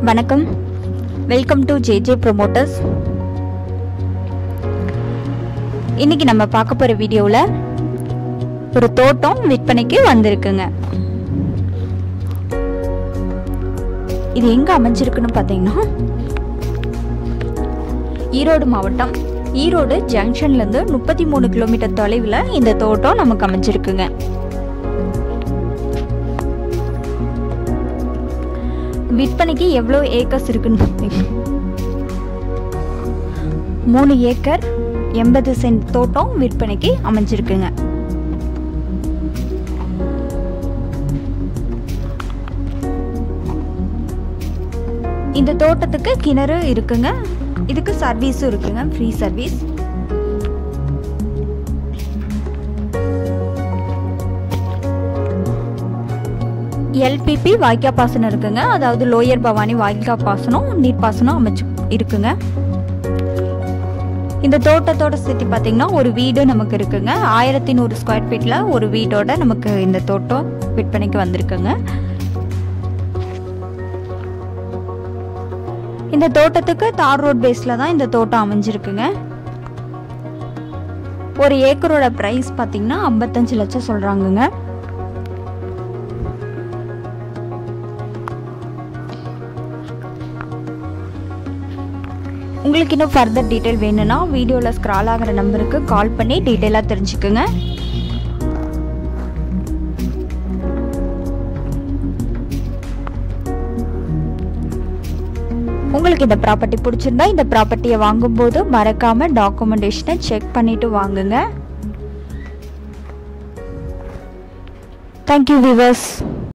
வணக்கம் welcome to JJ promoters இன்னைக்கு நம்ம பார்க்க போகிற வீடியோவில் ஒரு தோட்டம் விற்பனைக்கு வந்திருக்குங்க இது எங்கே அமைஞ்சிருக்குன்னு பார்த்தீங்கன்னா ஈரோடு மாவட்டம் ஈரோடு ஜங்ஷன்லேருந்து முப்பத்தி மூணு கிலோமீட்டர் தொலைவில் இந்த தோட்டம் நமக்கு அமைஞ்சிருக்குங்க விற்பனைக்கு எவ்வளோ ஏக்கர்ஸ் இருக்குன்னு பார்த்தீங்கன்னா மூணு ஏக்கர் எண்பது சென்ட் தோட்டம் விற்பனைக்கு அமைஞ்சிருக்குங்க இந்த தோட்டத்துக்கு கிணறு இருக்குங்க இதுக்கு சர்வீஸும் இருக்குங்க ஃப்ரீ சர்வீஸ் எல்பிபி வாய்க்கா பாசனம் இருக்குங்க அதாவது லோயர் பவானி வாய்க்கா பாசனம் நீர்ப்பாசனம் அமைச்சு இருக்குங்க இந்த தோட்டத்தோட சுற்றி பார்த்தீங்கன்னா ஒரு வீடு நமக்கு இருக்குங்க ஆயிரத்தி நூறு ஸ்கொயர் ஃபீட்டில் ஒரு வீடோட நமக்கு இந்த தோட்டம் விற்பனைக்கு வந்திருக்குங்க இந்த தோட்டத்துக்கு தார் ரோட் பேஸில் தான் இந்த தோட்டம் அமைஞ்சிருக்குங்க ஒரு ஏக்கரோட ப்ரைஸ் பார்த்தீங்கன்னா ஐம்பத்தஞ்சு லட்சம் சொல்கிறாங்கங்க உங்களுக்கு இன்னும் ஃபர்தர் டீட்டெயில் வேணும்னா வீடியோவில் ஸ்க்ரால் ஆகிற நம்பருக்கு கால் பண்ணி டீட்டெயிலாக தெரிஞ்சுக்குங்க உங்களுக்கு இந்த ப்ராப்பர்ட்டி பிடிச்சிருந்தா இந்த ப்ராப்பர்ட்டியை வாங்கும்போது மறக்காம டாக்குமெண்டேஷனை செக் பண்ணிட்டு வாங்குங்க தேங்க்யூ விவர்ஸ்